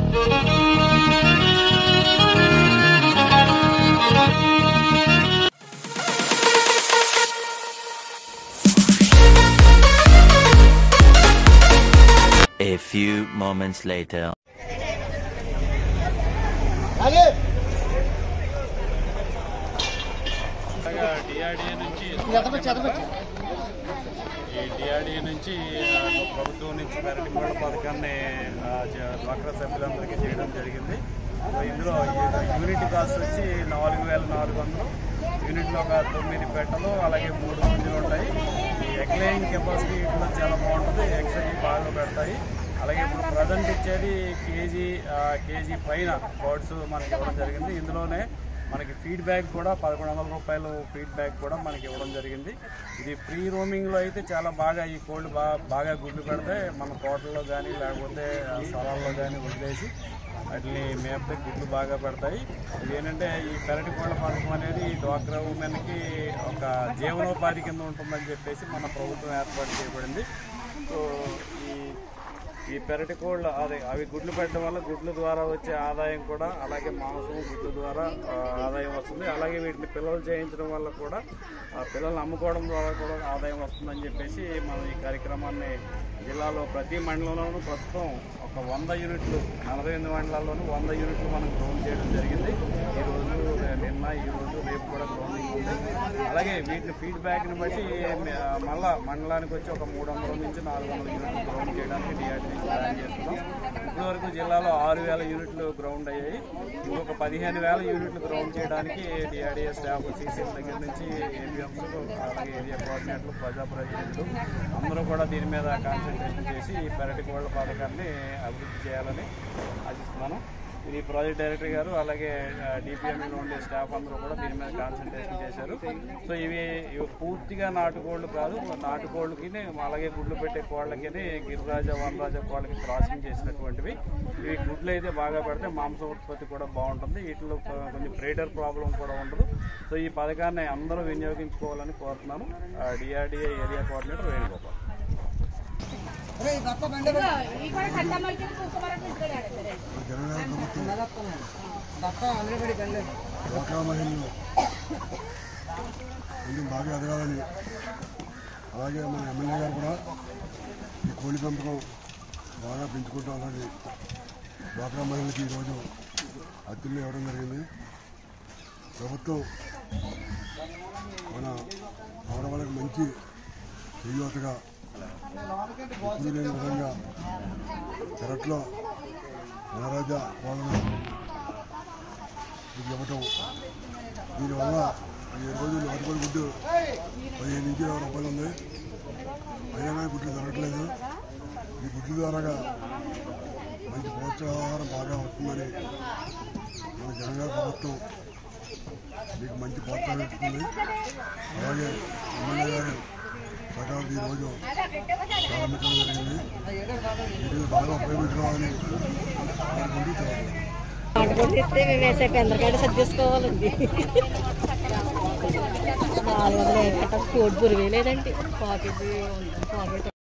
A few moments later. DRDA నుంచి ఈ DRDA నుంచి ఆ, ప్రభుత్వం నుంచి పెరటి కోళ్ళ పథకాన్ని ఆ, జ- డ్వాక్రా సభ్యులందరికీ చేయడం జరిగింది సో ఇందులో ఈ యూనిట్ కాస్ట్ వచ్చి నాలుగు వేల నాలుగు వందలు యూనిట్లో ఒక తొమ్మిది పెట్టలు అలాగే మూడు మందులు ఉంటాయి ఈ ఎగ్లైన్ కెపాసిటీ కూడా చాలా బాగుంటుంది ఎగ్స్ అన్ని బాగా పెడతాయి అలాగే ఇప్పుడు ప్రజెంట్ ఇచ్చేది కేజీ ఆ, కేజీ పైన బర్డ్స్ మనకి ఇవ్వడం జరిగింది ఇందులోనే మనకి ఫీడ్బ్యాక్ కూడా పదకొండు వందల రూపాయలు ఫీడ్బ్యాక్ కూడా మనకి ఇవ్వడం జరిగింది ఇది ప్రీ రోమింగ్లో అయితే చాలా బాగా ఈ కోళ్ళు బాగా బాగా గుడ్లు పెడితే మన తోటల్లో కానీ లేకపోతే ఆ, స్థలాల్లో కానీ వదిలేసి వాటిని మేపితే గుడ్లు బాగా పెడతాయి ఇది ఏంటంటే ఈ పెరటి కోళ్ళ పథకం అనేది డ్వాక్రా ఉమెన్కి ఒక జీవనోపాధి కింద ఉంటుందని చెప్పేసి మన ప్రభుత్వం ఏర్పాటు చేయబడింది సో ఈ ఈ పెరటి కోళ్ళు అదే అవి గుడ్లు పెట్టడం వల్ల గుడ్ల ద్వారా వచ్చే ఆదాయం కూడా అలాగే మాంసం గుడ్ల ద్వారా ఆ, ఆదాయం వస్తుంది అలాగే వీటిని పిల్లలు చేయించడం వల్ల కూడా ఆ పిల్లల్ని అమ్ముకోవడం ద్వారా కూడా ఆదాయం వస్తుందని చెప్పేసి మనం ఈ కార్యక్రమాన్ని జిల్లాలో ప్రతి మండలంలోనూ ప్రస్తుతం ఒక వంద యూనిట్లు నలభై ఎనిమిది మండలాల్లోనూ వంద యూనిట్లు మనం గ్రౌండ్ చేయడం జరిగింది ఈ రోజు నిన్న ఈ రోజు రేపు కూడా గ్రౌండింగ్ ఉంది అలాగే వీటిని ఫీడ్బ్యాక్ని బట్టి మ- మళ్ళా మండలానికి వచ్చి ఒక మూడు వందల నుంచి నాలుగు వందల యూనిట్లు గ్రౌండ్ చేయడానికి డిఆర్డీ నుంచి ప్లాన్ చేస్తున్నాం ఇప్పటివరకు జిల్లాలో ఆరు వేల యూనిట్లు గ్రౌండ్ అయ్యాయి ఇంకొక పదిహేను వేల యూనిట్లు గ్రౌండ్ చేయడానికి డిఆర్డీఏ స్టాఫ్ సీసీఎం దగ్గర నుంచి ఏబిఎంస్ అలాగే ఏరియా కోఆర్డినేటర్లు ప్రజాప్రతినిధులు అందరూ కూడా దీని మీద కాన్సన్ట్రేషన్ చేసి ఈ పెరటి కోళ్ల పథకాన్ని అభివృద్ధి చేయాలని ఆశిస్తున్నాను ఇది ప్రాజెక్ట్ డైరెక్టర్ గారు అలాగే డిపిఎంలో ఉండే స్టాఫ్ అందరూ కూడా దీని మీద కాన్సన్ట్రేషన్ చేశారు సో ఇవి ఇవి పూర్తిగా నాటుకోళ్ళు కాదు నాటుకోళ్ళకి అలాగే గుడ్లు పెట్టే కోళ్ళకి గిరిరాజ వనరాజ కోళ్ళకి క్రాసింగ్ చేసినటువంటివి ఇవి గుడ్లు అయితే బాగా పెడితే మాంసం ఉత్పత్తి కూడా బాగుంటుంది వీటిలో కొ- కొంచెం ప్రేటర్ ప్రాబ్లం కూడా ఉండదు సో ఈ పథకాన్ని అందరూ వినియోగించుకోవాలని కోరుతున్నాను డిఆర్డిఏ ఏరియా కోఆర్డినేటర్ వేణుగోపాల్ ఈ కూడా కట్టమల్కి కుక్కమరకు ఇంటికి జగన్ ప్రభుత్వం డ్వాక్రా మహిళలు కొంచెం బాగా ఎదగాలని అలాగే మన ఎమ్మెల్యే గారు కూడా ఈ కోడి పెంపకం బాగా పెంచుకుంటామని డ్వాక్రా మహిళలకి ఈరోజు అద్దెలు ఇవ్వడం జరిగింది ప్రభుత్వం మన ఆడవాళ్ళకి మంచి చేయూతగా ఎప్పుడూ లేని విధంగా పెరట్లో వనరాజ వాళ్ళను ఇది ఇవ్వటం దీనివల్ల ఈ రోజు నాటుకోడి గుడ్డు పదిహేను నుంచి ఇరవై రూపాయలు ఉంది అయినా కానీ గుడ్లు దొరకట్లేదు ఈ గుడ్ల ద్వారాగా మంచి ప్రోత్సాహారం బాగా వస్తుందని మన జనగారి ప్రభుత్వం మీకు మంచి ప్రోత్సాహం ఇస్తుంది అలాగే ఎమ్మెల్యే గారు సకాలం ఈరోజు ప్రారంభించడం జరిగింది ఇది బాగా ఉపయోగించుకోవాలని కోరుకుంటూ చదువు నాటుకొని తెస్తే మేము వేసే పెందరకాడ సర్దేసుకోవాలండి నాలుగు వందల కట్ట కోడి బురివే లేదండి పాకెట్ పాకెట్